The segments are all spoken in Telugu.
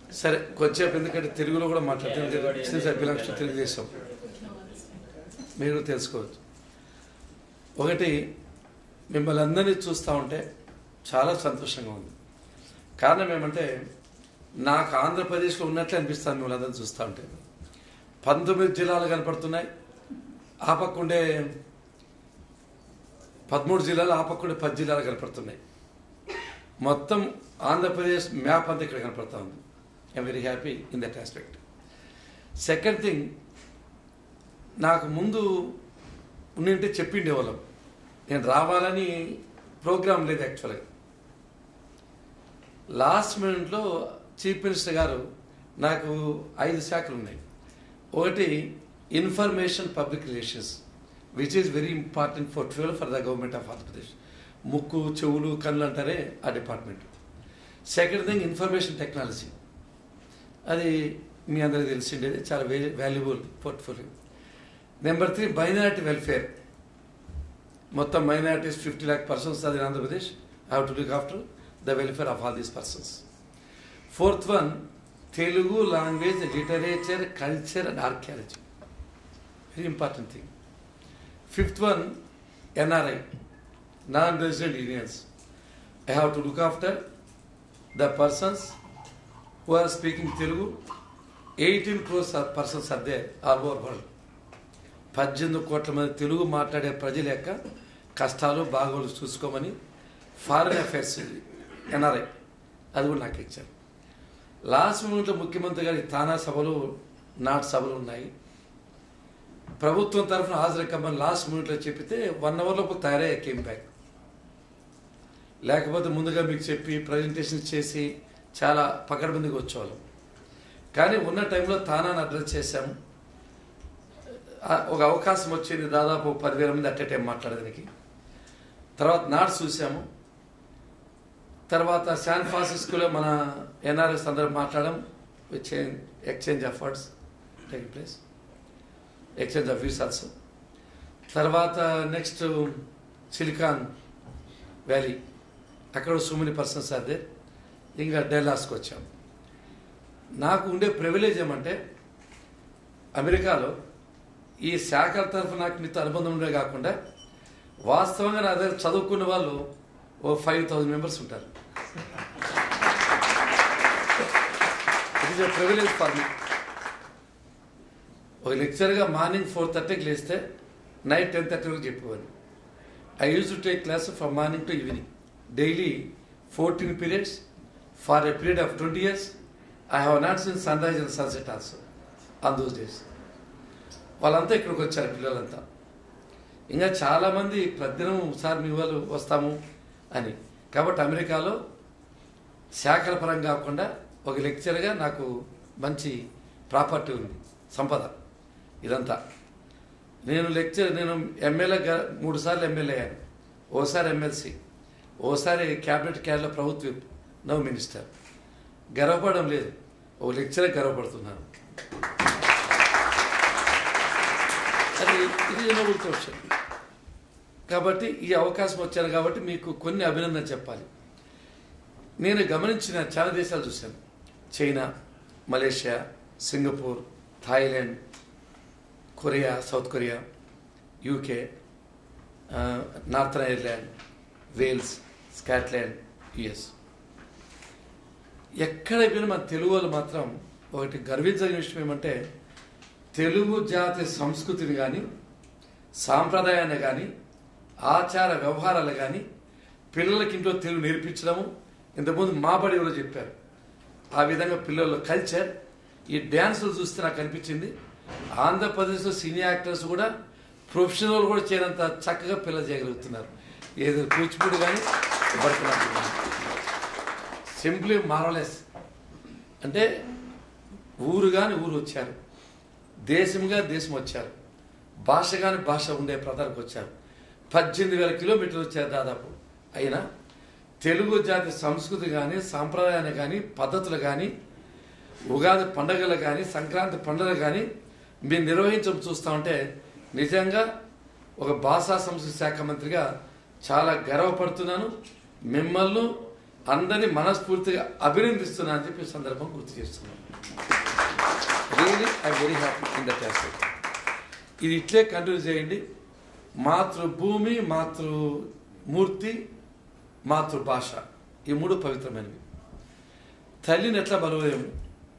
సరే కొంచెంసేపు ఎందుకంటే తెలుగులో కూడా మాట్లాడుతుంది since I belongs to Telugu Desam మీరు తెలుసుకోవచ్చు ఒకటి మిమ్మల్ని అందరినీ చూస్తూ ఉంటే చాలా సంతోషంగా ఉంది కారణం ఏమంటే నాకు ఆంధ్రప్రదేశ్లో ఉన్నట్లే అనిపిస్తాను మిమ్మల్ని అందరినీ చూస్తూ ఉంటే పంతొమ్మిది జిల్లాలు కనపడుతున్నాయి ఆ పక్కుండే పదమూడు జిల్లాలు ఆ పక్కుండే పది జిల్లాలు కనపడుతున్నాయి మొత్తం ఆంధ్రప్రదేశ్ మ్యాప్ అంతా ఇక్కడ కనపడతా ఉంది I'm very happy in that aspect second thing నాకు ముందు ఉండింటే చెప్పిండే వాళ్ళం నేను రావాలని ప్రోగ్రామ్ లేదు యాక్చువల్గా లాస్ట్ మినిట్లో చీఫ్ మినిస్టర్ గారు నాకు ఐదు శాఖలు ఉన్నాయి ఒకటి information public relations which is very important for twelve for the government of Andhra Pradesh ముక్కు చెవులు కళ్ళు అంటారే ఆ department second thing information technology అది మీ అందరికీ తెలిసిండేది చాలా valuable portfolio number three minority welfare మొత్తం మైనారిటీస్ ఫిఫ్టీ ల్యాక్ పర్సన్స్ అది Andhra Pradesh I have to look after the welfare of all these persons fourth one Telugu language literature culture and archaeology very important thing fifth one NRI non resident Indians I have to look after the persons who are speaking Telugu, 18 crores are persons are there all over world. పద్దెనిమిది కోట్ల మంది తెలుగు మాట్లాడే ప్రజల యొక్క కష్టాలు బాగోలు చూసుకోమని ఫారిన్ అఫైర్స్ ఎన్ఆర్ఐ అది కూడా నాకు ఇచ్చారు లాస్ట్ మూమెంట్లో ముఖ్యమంత్రి గారి తానా సభలు నాట్ సభలు ఉన్నాయి ప్రభుత్వం తరఫున హాజరు కమ్మని లాస్ట్ మూమెంట్లో చెప్పితే వన్ అవర్ లోపు తయారై కేమ్ బ్యాక్ లేకపోతే ముందుగా మీకు చెప్పి ప్రజెంటేషన్ చేసి చాలా పకడ్బందీగా వచ్చేవాళ్ళం కానీ ఉన్న టైంలో తానాన్ని అడ్రస్ చేశాము ఆ, ఒక అవకాశం వచ్చింది దాదాపు పదివేల మంది అట్ టైం మాట్లాడడానికి తర్వాత నాడు చూసాము తర్వాత శాన్ ఫ్రాన్సిస్కోలో మన ఎన్ఆర్ఎస్ అందరూ మాట్లాడడం exchange of words take place exchange of views also తర్వాత నెక్స్ట్ సిలికాన్ వ్యాలీ అక్కడ so many persons are there ఇంకా డెల్లాస్కి వచ్చాం నాకు ఉండే ప్రివిలేజ్ ఏమంటే అమెరికాలో ఈ శాఖల తరఫు నాకు మీతో అనుబంధం ఉండే కాకుండా వాస్తవంగా నా దగ్గర చదువుకున్న వాళ్ళు ఓ ఫైవ్ థౌజండ్ మెంబర్స్ ఉంటారు it is privilege for me ఒక లెక్చర్గా మార్నింగ్ ఫోర్ థర్టీకి లేస్తే నైట్ టెన్ థర్టీ వరకు చెప్పేవాడిని I use to take class from morning to evening daily fourteen periods for a period of twenty years I have not seen sun rise and sunset also on those days వాళ్ళంతా ఇక్కడికి వచ్చారు పిల్లలంతా ఇంకా చాలామంది ప్రతిదినం సార్ మీ వాళ్ళు వస్తాము అని కాబట్టి అమెరికాలో శాఖల పరంగా కాకుండా ఒక లెక్చర్గా నాకు మంచి ప్రాపర్టీ ఉంది సంపద ఇదంతా నేను లెక్చర్ నేను ఎమ్మెల్యే మూడు సార్లు ఎమ్మెల్యే అయ్యాను ఓసారి ఎమ్మెల్సీ ఓసారి క్యాబినెట్ క్యాడర్లో ప్రభుత్వ నవ్ మినిస్టర్ గర్వపడడం లేదు ఓ లెక్చరే గర్వపడుతున్నాను అది ఇది నోబుల్ క్వశ్చన్ కాబట్టి ఈ అవకాశం వచ్చాను కాబట్టి మీకు కొన్ని అభినందన చెప్పాలి నేను గమనించిన చాలా దేశాలు చూశాను China Malaysia Singapore Thailand Korea South Korea UK ఆ, northern Ireland Wales Scotland US ఎక్కడ పోయినా మన తెలుగు వాళ్ళు మాత్రం ఒకటి గర్వించదగిన విషయం ఏమంటే తెలుగు జాతి సంస్కృతిని కానీ సాంప్రదాయాన్ని కానీ ఆచార వ్యవహారాలు కానీ పిల్లలకి ఇంట్లో తెలుగు నేర్పించడము ఇంతకుముందు మా బడిలో చెప్పారు ఆ విధంగా పిల్లల కల్చర్ ఈ డ్యాన్సులు చూస్తే నాకు అనిపించింది ఆంధ్రప్రదేశ్లో సినీ యాక్టర్స్ కూడా ప్రొఫెషనల్ కూడా చేయనంత చక్కగా పిల్లలు చేయగలుగుతున్నారు ఏదో కూచిపూడి కానీ భరతనాట్యం కానీ సింప్లీ మార్వలెస్ అంటే ఊరు కానీ ఊరు వచ్చారు దేశంగా దేశం వచ్చారు భాష కానీ భాష ఉండే ప్రధానికి వచ్చారు పద్దెనిమిది వేల కిలోమీటర్లు వచ్చారు దాదాపు అయినా తెలుగు జాతి సంస్కృతి కానీ సాంప్రదాయాన్ని కానీ పద్ధతులు కానీ ఉగాది పండుగలు కానీ సంక్రాంతి పండుగలు కానీ మీరు నిర్వహించడం చూస్తూ ఉంటే నిజంగా ఒక భాషా సంస్కృతి శాఖ మంత్రిగా చాలా గర్వపడుతున్నాను మిమ్మల్ని అందరినీ మనస్ఫూర్తిగా అభినందిస్తున్నా అని చెప్పి ఈ సందర్భం గుర్తు చేస్తున్నాను really I very happy in that aspect ఇది ఇట్లే కంటిన్యూ చేయండి మాతృభూమి మాతృమూర్తి మాతృభాష ఈ మూడు పవిత్రమైనవి తల్లిని ఎట్లా బలవలేము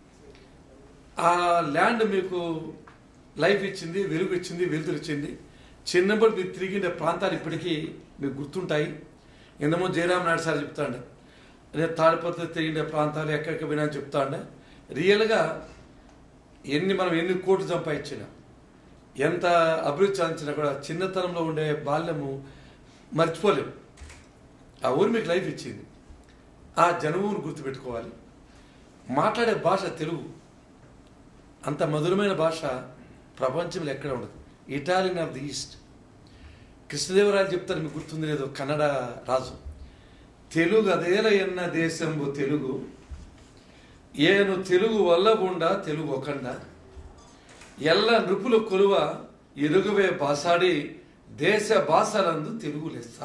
ఆ ల్యాండ్ మీకు లైఫ్ ఇచ్చింది వెలుగు ఇచ్చింది వెలుతురు ఇచ్చింది చిన్నప్పుడు మీరు తిరిగిన ప్రాంతాలు ఇప్పటికీ మీకు గుర్తుంటాయి ఎందమో జయరామ్ నాయుడు సార్ చెప్తాండే నేను తాడిపత్రి తిరిగిన ప్రాంతాలు ఎక్కడికి పోయినా అని చెప్తాండే రియల్గా ఎన్ని మనం ఎన్ని కోట్లు సంపాదించినా ఎంత అభివృద్ధి సాధించినా కూడా చిన్నతనంలో ఉండే బాల్యము మర్చిపోలేము ఆ ఊరు మీకు లైఫ్ ఇచ్చింది ఆ జన్మభూమిని గుర్తుపెట్టుకోవాలి మాట్లాడే భాష తెలుగు అంత మధురమైన భాష ప్రపంచంలో ఎక్కడ ఉండదు Italian of the east Krishnadevarayalu చెప్తారు మీకు గుర్తుంది లేదో కన్నడ రాజు తెలుగు అదేల ఎన్న దేశంబు తెలుగు ఏను తెలుగు వల్లగుండా తెలుగు ఒకండ ఎల్ల నృపుల కొలువ ఎరుగవే బాసాడి దేశ భాషలందు తెలుగు లెస్స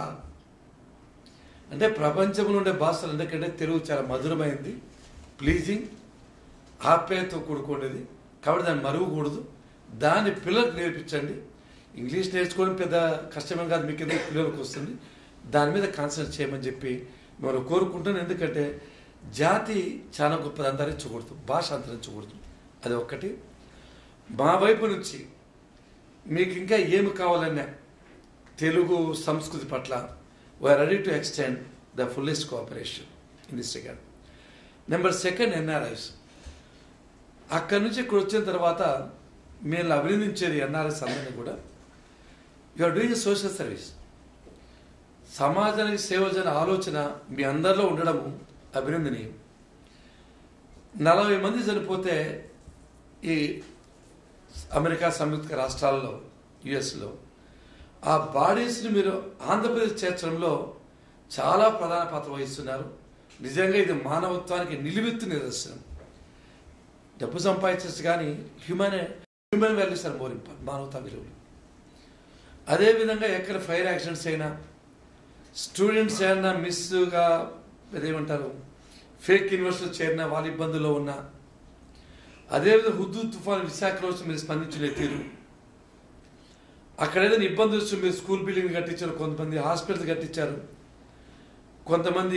అంటే ప్రపంచంలో ఉండే భాషలు ఎందుకంటే తెలుగు చాలా మధురమైంది ప్లీజింగ్ ఆప్యాయతో కూడుకునేది కాబట్టి దాన్ని మరువకూడదు దాన్ని పిల్లలకు నేర్పించండి ఇంగ్లీష్ నేర్చుకోవడం పెద్ద కష్టమే కాదు మీకు ఎందుకు పిల్లలకు వస్తుంది దాని మీద కాన్సన్ట్రేట్ చేయమని చెప్పి మనం కోరుకుంటాను ఎందుకంటే జాతి చాలా గొప్పది అంతరించకూడదు భాష అంతరించకూడదు అది ఒక్కటి మా వైపు నుంచి మీకు ఇంకా ఏమి కావాలన్నా తెలుగు సంస్కృతి పట్ల we are ready to extend the fullest cooperation in this regard number second NRIs అక్కడి నుంచి ఇక్కడ వచ్చిన తర్వాత మేము అభినందించేది ఎన్ఆర్ఎస్ అందరినీ కూడా you are doing social service సమాజానికి సేవ చేయని ఆలోచన మీ అందరిలో ఉండడము అభినందనీయం నలభై మంది చనిపోతే ఈ అమెరికా సంయుక్త రాష్ట్రాల్లో యుఎస్లో ఆ బాడీస్ని మీరు ఆంధ్రప్రదేశ్ చేర్చడంలో చాలా ప్రధాన పాత్ర వహిస్తున్నారు నిజంగా ఇది మానవత్వానికి నిలువెత్తు నిదర్శనం డబ్బు సంపాదించచ్చు కానీ human human values are more important మానవతా విలువలు అదేవిధంగా ఎక్కడ ఫైర్ యాక్సిడెంట్స్ అయినా స్టూడెంట్స్ ఏమన్నా మిస్గా ఏమంటారు ఫేక్ యూనివర్సిటీలో చేరిన వాళ్ళ ఇబ్బందుల్లో ఉన్నా అదేవిధంగా హుద్దు తుఫాన్ విశాఖలో వచ్చి మీరు స్పందించిన తీరు అక్కడ ఏదైనా ఇబ్బంది వచ్చి మీరు స్కూల్ బిల్డింగ్ కట్టించారు కొంతమంది హాస్పిటల్ కట్టించారు కొంతమంది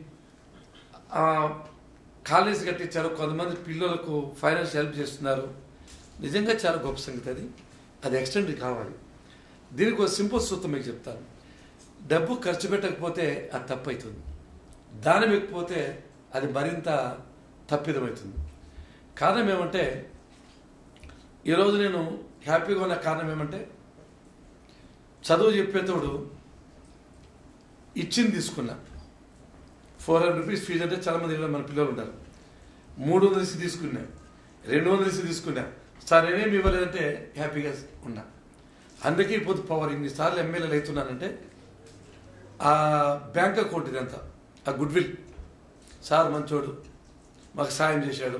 కాలేజ్ కట్టించారు కొంతమంది పిల్లలకు ఫైనాన్స్ హెల్ప్ చేస్తున్నారు నిజంగా చాలా గొప్ప సంగతి అది అది ఎక్స్టెండ్ కావాలి దీనికి ఒక సింపుల్ సూత్రం మీకు చెప్తాను డబ్బు ఖర్చు పెట్టకపోతే అది తప్పు అవుతుంది దానం ఎక్కిపోతే అది మరింత తప్పిదమవుతుంది కారణం ఏమంటే ఈరోజు నేను హ్యాపీగా ఉన్న కారణం ఏమంటే చదువు చెప్పేతోడు ఇచ్చింది తీసుకున్నా ఫోర్ హండ్రెడ్ రూపీస్ ఫీజు అంటే చాలా మంది మన పిల్లలు ఉంటారు మూడు వందలు ఇసి తీసుకున్నా రెండు వందలు ఇసి తీసుకున్నా సార్ నేనేమి ఇవ్వలేదంటే హ్యాపీగా ఉన్నా అందుకే ఇప్పుడు పవర్ ఇన్నిసార్లు ఎమ్మెల్యేలు అవుతున్నానంటే ఆ బ్యాంక్ అకౌంట్ ఇదంతా ఆ గుడ్ విల్ సార్ మంచోడు మాకు సాయం చేశాడు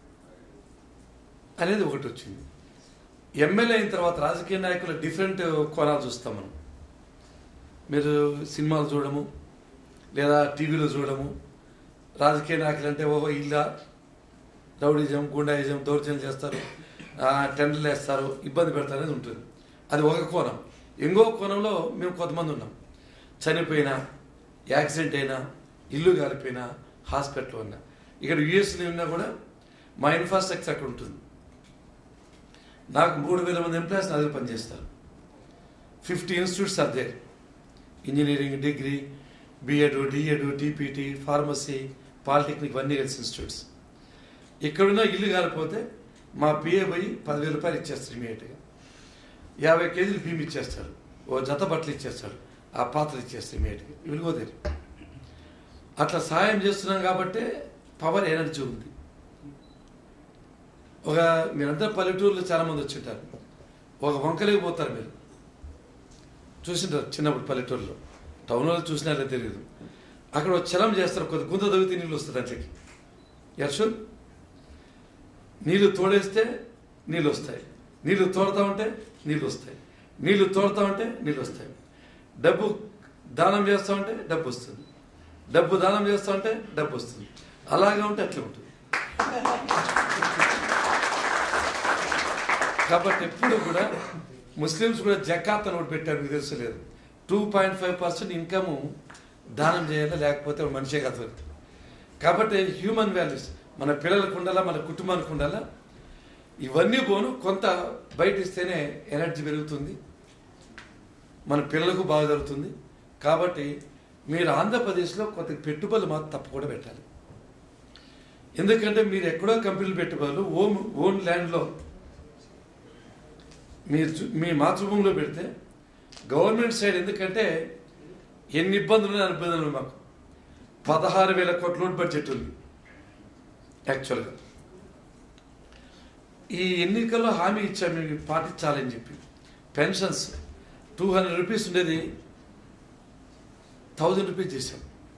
అనేది ఒకటి వచ్చింది ఎమ్మెల్యే అయిన తర్వాత రాజకీయ నాయకుల డిఫరెంట్ కోణాలు చూస్తాం మనం మీరు సినిమాలు చూడము లేదా టీవీలో చూడము రాజకీయ నాయకులు అంటే ఓహో ఇల్లా రౌడిజం గుండాయిజం దౌర్జన్యం చేస్తారు టెండర్లు వేస్తారు ఇబ్బంది పెడతారు అనేది ఉంటుంది అది ఒక కోణం ఇంకో కోణంలో మేము కొంతమంది ఉన్నాం చనిపోయినా యాక్సిడెంట్ అయినా ఇల్లు కాలిపోయినా హాస్పిటల్ ఉన్నా ఇక్కడ యుఎస్లో ఉన్నా కూడా మా ఇన్ఫ్రాస్ట్రక్చర్ అక్కడ ఉంటుంది నాకు మూడు వేల మంది ఎంప్లాయీస్ నా దగ్గర పనిచేస్తారు fifty institutes are there engineering degree BEd DEd TPT pharmacy polytechnic ఇవన్నీ కలిసి ఇన్స్టిట్యూట్స్ ఇక్కడున్న ఇల్లు కాలిపోతే మా పిఏ పోయి పదివేల రూపాయలు ఇచ్చేస్తారు ఇమీడియట్గా యాభై కేజీలు భీమ్ ఇచ్చేస్తారు ఓ జత బట్టలు ఇచ్చేస్తాడు ఆ పాత్రలు ఇచ్చేస్తారు ఇమీడియట్గా ఇవిలిగోదేరు అట్లా సాయం చేస్తున్నాం కాబట్టి పవర్ ఎనర్జీ ఉంది ఒక మీరంతా పల్లెటూరులో చాలా మంది వచ్చింటారు ఒక వంకలేకి పోతారు మీరు చూసింటారు చిన్నప్పుడు పల్లెటూరులో టౌన్లో చూసినారో తెలియదు అక్కడ ఒక చలం చేస్తారు కొద్ది గుంత తవ్వితే నీళ్ళు వస్తుంది దాంట్లోకి యర్షుల్ నీళ్లు తోడేస్తే నీళ్ళు వస్తాయి నీళ్లు తోడుతా ఉంటే నీళ్ళు వస్తాయి నీళ్లు తోడుతా ఉంటే నీళ్ళు వస్తాయి డబ్బు దానం చేస్తా ఉంటే డబ్బు వస్తుంది డబ్బు దానం చేస్తా ఉంటే డబ్బు వస్తుంది అలాగే ఉంటే అట్లా ఉంటుంది కాబట్టి ఎప్పుడు కూడా ముస్లిమ్స్ కూడా జకాత్ అని ఒకటి పెట్టారు మీకు తెలుసలేదు two point five percent income దానం చేయాలి లేకపోతే వాడు మనిషే కాదు కాబట్టి హ్యూమన్ వాల్యూస్ మన పిల్లలకు ఉండాలా మన కుటుంబానికి ఉండాలా ఇవన్నీ పోను కొంత బయట ఇస్తేనే ఎనర్జీ పెరుగుతుంది మన పిల్లలకు బాగా జరుగుతుంది కాబట్టి మీరు ఆంధ్రప్రదేశ్లో కొంత పెట్టుబడులు మాత్రం తప్పకుండా పెట్టాలి ఎందుకంటే మీరు ఎక్కడో కంపెనీలు పెట్టుబడులు ఓన్ ఓన్ ల్యాండ్లో మీరు చూ- మీ మాతృభూమిలో పెడితే గవర్నమెంట్ సైడ్ ఎందుకంటే ఎన్ని ఇబ్బందులు ఉన్నాయి అన్ని ఇబ్బందులు ఉన్నాయి మాకు పదహారు వేల కోట్ల లోడ్ బడ్జెట్ ఉంది యాక్చువల్గా ఈ ఎన్నికల్లో హామీ ఇచ్చాము మీకు పాటించాలని చెప్పి పెన్షన్స్ టూ హండ్రెడ్ రూపీస్ ఉండేది థౌజండ్ రూపీస్ చేశాం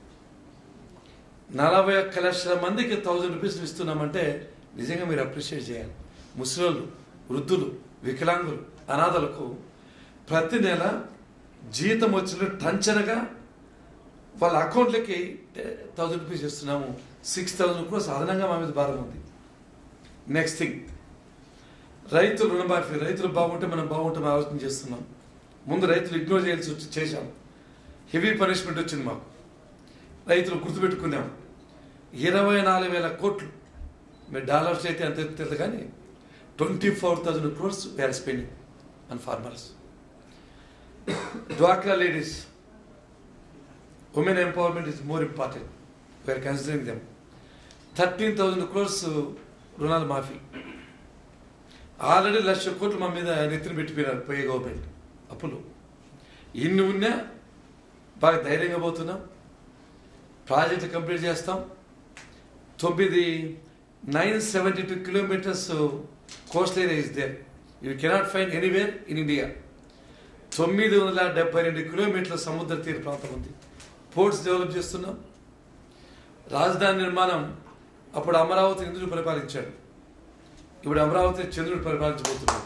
నలభై ఒక్క లక్షల మందికి థౌజండ్ రూపీస్ ఇస్తున్నామంటే నిజంగా మీరు అప్రిషియేట్ చేయాలి ముసలోళ్ళు వృద్ధులు వికలాంగులు అనాథలకు ప్రతి నెల జీతం వచ్చిన టంచనగా వాళ్ళ అకౌంట్లకి థౌజండ్ రూపీస్ ఇస్తున్నాము సిక్స్ థౌజండ్ కూడా సాధారణంగా మా మీద భారం ఉంది నెక్స్ట్ థింగ్ రైతులు రుణమాఫీ రైతులు బాగుంటే మనం బాగుంటాం ఆలోచన చేస్తున్నాం ముందు రైతులు ఇగ్నోర్ చేయాల్సి వచ్చి చేశాం హెవీ పనిష్మెంట్ వచ్చింది మాకు రైతులు గుర్తుపెట్టుకున్నాం ఇరవై నాలుగు వేల కోట్లు మీరు డాలర్స్ అయితే అంత తెలియదు కానీ twenty four thousand crores we're spending on farmers డ్వాక్రా ladies women empowerment is more important we are considering them thirteen thousand crores రుణాలు మాఫీ ఆల్రెడీ లక్ష కోట్లు మా మీద నెత్తిన పెట్టిపోయినారు పోయే గవర్నమెంట్ అప్పులు ఇన్ని ఉన్నా బాగా ధైర్యంగా పోతున్నాం ప్రాజెక్ట్ కంప్లీట్ చేస్తాం తొమ్మిది nine seventy two kilometers coast area is there you cannot find anywhere in India తొమ్మిది వందల డెబ్బై రెండు కిలోమీటర్ల సముద్ర తీర ప్రాంతం ఉంది పోర్ట్స్ డెవలప్ చేస్తున్నాం రాజధాని నిర్మాణం అప్పుడు అమరావతి ఇంద్రుడు పరిపాలించాడు ఇప్పుడు అమరావతి చంద్రుడు పరిపాలించబోతున్నాడు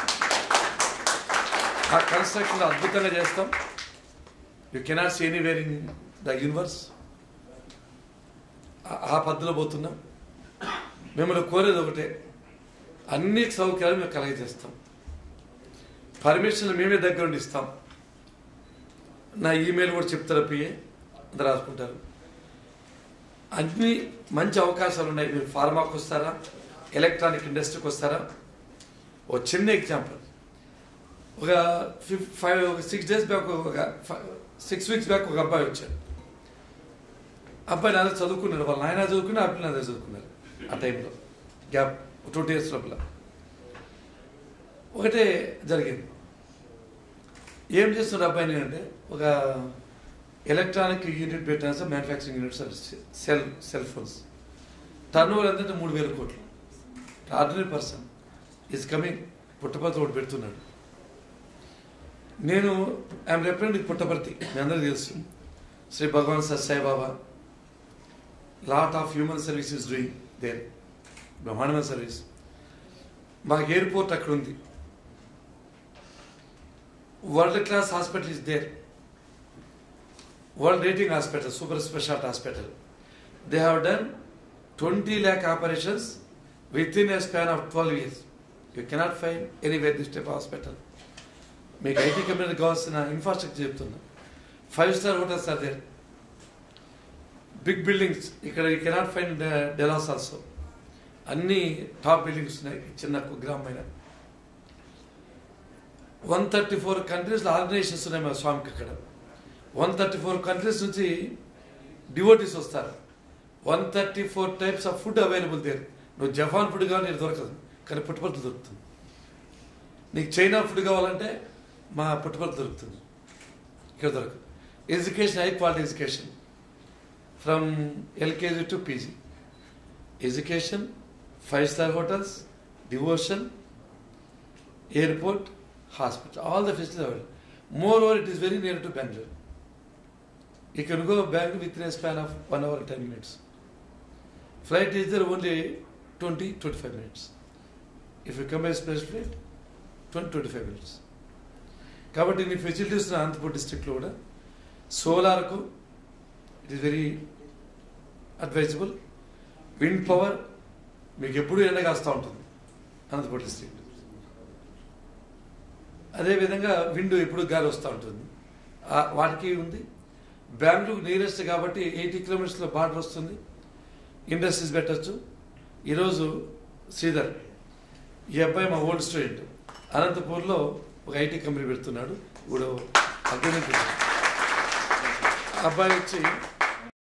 ఆ కన్స్ట్రక్షన్ అద్భుతంగా చేస్తాం you cannot see anywhere in the universe ఆ పద్ధతిలో పోతున్నాం మిమ్మల్ని కోరేది ఒకటే అన్ని సౌకర్యాలు మేము కలగజేస్తాం పర్మిషన్లు మేమే దగ్గర ఉండి ఇస్తాం నా ఈమెయిల్ కూడా చెప్తారా పిఏ అందరు రాసుకుంటారు అన్ని మంచి అవకాశాలు ఉన్నాయి మీరు ఫార్మాకి వస్తారా ఎలక్ట్రానిక్ ఇండస్ట్రీకి వస్తారా ఒక చిన్న ఎగ్జాంపుల్ ఒక ఫిఫ్ ఫైవ్ సిక్స్ డేస్ బ్యాక్ ఒక సిక్స్ వీక్స్ బ్యాక్ ఒక అబ్బాయి వచ్చాడు అబ్బాయి నాదే చదువుకున్నాడు వాళ్ళ నాయన చదువుకున్నా అబ్బాయి నాదే చదువుకున్నారు ఆ టైంలో గ్యాప్ టూ డేస్ లోపల ఒకటే జరిగింది ఏం చేస్తున్నారు అబ్బాయిని అంటే ఒక ఎలక్ట్రానిక్ యూనిట్ పెట్టిన sir manufacturing units cell cell phones turn over ఎంతంటే మూడు వేల కోట్లు ordinary person is coming Puttaparthi ఒకటి పెడుతున్నాడు నేను ఐఎమ్ రిప్రజెంట్ పుట్టపర్తి మీ అందరికీ తెలుసు Shri Bhagavan Sathya Sai Baba lot of human services doing there బ్రహ్మాండమైన సర్వీస్ మాకు ఎయిర్పోర్ట్ అక్కడ ఉంది world class hospital is there world rating hospital super speciality hospital they have done twenty lakh operations with in a span of twelve years you cannot find anywhere this type hospital మీకు ఐటీ కంపెనీకి కావాల్సిన ఇన్ఫ్రాస్ట్రక్చర్ చెప్తున్నా five star hotels are there big buildings ఇక్కడ you cannot find Dallas also అన్ని టాప్ బిల్డింగ్స్ ఉన్నాయి చిన్న కుగ్రామైన వన్ థర్టీ ఫోర్ కంట్రీస్లో ఆర్గనైజేషన్స్ ఉన్నాయి మా స్వామికి అక్కడ వన్ థర్టీ ఫోర్ కంట్రీస్ నుంచి డివోటీస్ వస్తారు one thirty four types of food available there నువ్వు జపాన్ ఫుడ్ కావాలి నీకు దొరకదు కానీ పుట్టుపర్తి దొరుకుతుంది నీకు చైనా ఫుడ్ కావాలంటే మా పుట్టుపర్తి దొరుకుతుంది ఇక్కడ దొరకదు education high quality education from LKG to PG education five star hotels devotion airport hospital, all the facilities available. Moreover, it is very near to Bangalore. You can go Bangalore within a span of one hour and 10 minutes. Flight is there only 20 25 minutes. If you come by special flight, 20 25 minutes. కాబట్టి నీ ఫెసిలిటీస్ అనంతపూర్ డిస్ట్రిక్ట్లో కూడా సోలార్కు it is very advisable wind power మీకు ఎప్పుడూ ఎండ కాస్తూ ఉంటుంది అనంతపూర్ డిస్ట్రిక్ట్ అదేవిధంగా విండ్ ఎప్పుడు గాలి వస్తూ ఉంటుంది ఆ వాటికి ఉంది బెంగళూరు నియరెస్ట్ కాబట్టి ఎయిటీ కిలోమీటర్స్లో బార్డర్ వస్తుంది ఇండస్ట్రీస్ పెట్టచ్చు ఈరోజు శ్రీధర్ ఈ అబ్బాయి మా ఓల్డ్ స్టూడెంట్ అనంతపూర్లో ఒక ఐటీ కంపెనీ పెడుతున్నాడు ఇప్పుడు అగ్రిమెంట్ ఉంది. ఆ అబ్బాయి వచ్చి